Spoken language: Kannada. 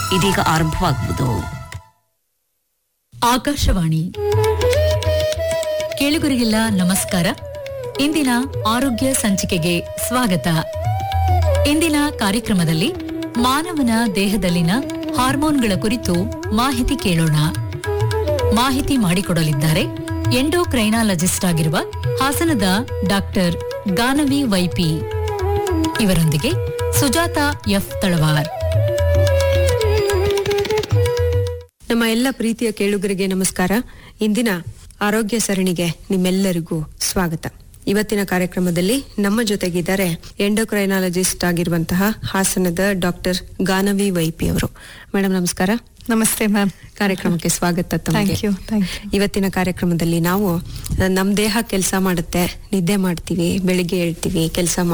ಇದೀಗ ಆರಂಭವಾಗುವುದು ಆಕಾಶವಾಣಿ ಕೇಳುಗರಿಗೆಲ್ಲ ನಮಸ್ಕಾರ ಇಂದಿನ ಆರೋಗ್ಯ ಸಂಚಿಕೆಗೆ ಸ್ವಾಗತ ಇಂದಿನ ಕಾರ್ಯಕ್ರಮದಲ್ಲಿ ಮಾನವನ ದೇಹದಲ್ಲಿನ ಹಾರ್ಮೋನ್ಗಳ ಕುರಿತು ಮಾಹಿತಿ ಕೇಳೋಣ ಮಾಹಿತಿ ಮಾಡಿಕೊಡಲಿದ್ದಾರೆ ಎಂಡೋಕ್ರೈನಾಲಜಿಸ್ಟ್ ಆಗಿರುವ ಹಾಸನದ ಡಾಕ್ಟರ್ ಗಾನವಿ ವೈಪಿ ಇವರೊಂದಿಗೆ ಸುಜಾತ ಎಫ್ ತಳವಾರ್ ನಮ್ಮ ಎಲ್ಲ ಪ್ರೀತಿಯ ಕೇಳುಗರಿಗೆ ನಮಸ್ಕಾರ ಇಂದಿನ ಆರೋಗ್ಯ ಸರಣಿಗೆ ನಿಮ್ಮೆಲ್ಲರಿಗೂ ಸ್ವಾಗತ ಇವತ್ತಿನ ಕಾರ್ಯಕ್ರಮದಲ್ಲಿ ನಮ್ಮ ಜೊತೆಗಿದ್ದಾರೆ ಎಂಡೋಕ್ರೈನಾಲಜಿಸ್ಟ್ ಆಗಿರುವಂತಹ ಹಾಸನದ ಡಾಕ್ಟರ್ ಗಾನವಿ ವೈಪಿ ಅವರು ಮೇಡಮ್ ನಮಸ್ಕಾರ ನಮಸ್ತೆ ಮ್ಯಾಮ್ ಕಾರ್ಯಕ್ರಮಕ್ಕೆ ಸ್ವಾಗತ ತಮಗೆ ಥ್ಯಾಂಕ್ ಯು ಥ್ಯಾಂಕ್ ಯು ಇವತ್ತಿನ ಕಾರ್ಯಕ್ರಮದಲ್ಲಿ ನಾವು ನಮ್ಮ ದೇಹ ಕೆಲಸ ಮಾಡುತ್ತೆ ನಿದ್ದೆ ಮಾಡ್ತೀವಿ ಬೆಳಿಗ್ಗೆ ಹೇಳ್ತೀವಿ ಕೆಲಸ